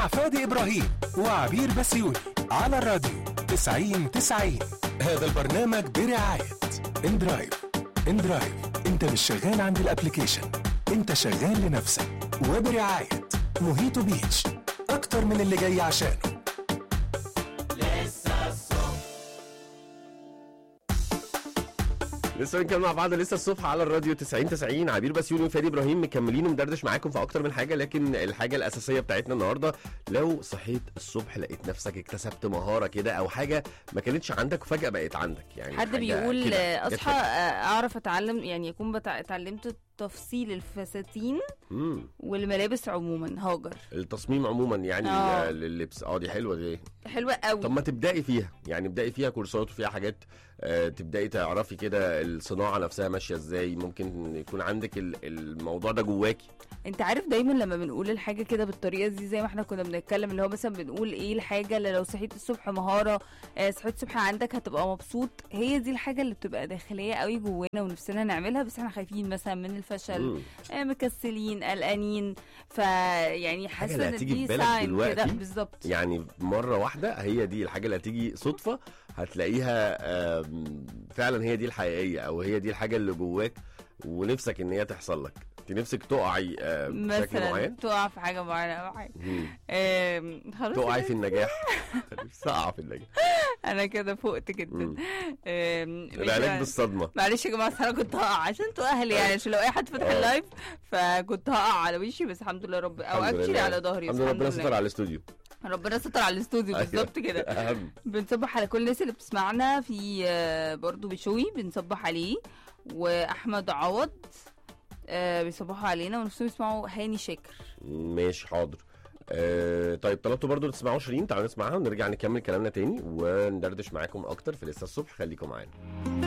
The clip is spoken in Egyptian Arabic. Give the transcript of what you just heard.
فادي إبراهيم وعبير بسيوني على الراديو 90 90 هذا البرنامج برعاية اندرايف اندرايف انت مش شغال عند الابليكيشن انت شغال لنفسك وبرعاية موهيتو بيتش اكتر من اللي جاي عشانه لسه بنتكلم مع بعض لسه الصبح على الراديو 90 90 عبير بسيوني وفادي ابراهيم مكملين ومدردش معاكم في اكتر من حاجه لكن الحاجه الاساسيه بتاعتنا النهارده لو صحيت الصبح لقيت نفسك اكتسبت مهاره كده او حاجه ما كانتش عندك وفجاه بقت عندك يعني حد حاجة بيقول كده آه، جت اصحى فجأة. آه، اعرف اتعلم يعني اكون بتع... اتعلمت تفصيل الفساتين مم. والملابس عموما هاجر التصميم عموما يعني آه. ال- اللبس اه دي حلوه دي حلوه قوي طب ما تبداي فيها يعني ابداي فيها كورسات وفيها حاجات آه، تبداي تعرفي كده الصناعه نفسها ماشيه ازاي ممكن يكون عندك ال- الموضوع ده جواكي انت عارف دايما لما بنقول الحاجه كده بالطريقه دي زي ما احنا كنا بنتكلم اللي هو مثلا بنقول ايه الحاجه اللي لو صحيت الصبح مهاره آه، صحيت الصبح عندك هتبقى مبسوط هي دي الحاجه اللي بتبقى داخليه قوي جوانا ونفسنا نعملها بس احنا خايفين مثلا من الفشل مم. آه، مكسلين قلقانين فيعني حاسه اللي ان هتيجي دي في بالك ساين كده دلوقتي بالظبط يعني مره واحده هي دي الحاجه اللي هتيجي صدفه هتلاقيها آم، فعلا هي دي الحقيقيه او هي دي الحاجه اللي جواك ونفسك ان هي تحصل لك انت نفسك تقعي آه، بشكل مثلا معين تقع في حاجه معينه او حاجه مم. آم، خلاص تقعي أنا- في النجاح نفسي اقع في النجاح انا كده فقت جدا مم. آم، مش العلاج بقى- بالصدمه معلش يا جماعه أصل انا كنت هقع عشان انتوا اهلي يعني عشان لو اي حد فتح آه. اللايف فكنت هقع على وشي بس الحمد لله رب او الحمد اكشلي لله. على ظهري بس الحمد لله ربنا ستر على الاستوديو ربنا ستر على الاستوديو أيوة. بالظبط كده اهم بنصبح على كل الناس اللي بتسمعنا في آه، برضو بشوي بنصبح عليه واحمد عوض آه، بيصبحوا علينا ونفسهم يسمعوا هاني شاكر ماشي حاضر آه طيب طلبتوا برضو تسمعوا شيرين تعالوا نسمعها ونرجع نكمل كلامنا تاني وندردش معاكم اكتر في لسه الصبح خليكم معانا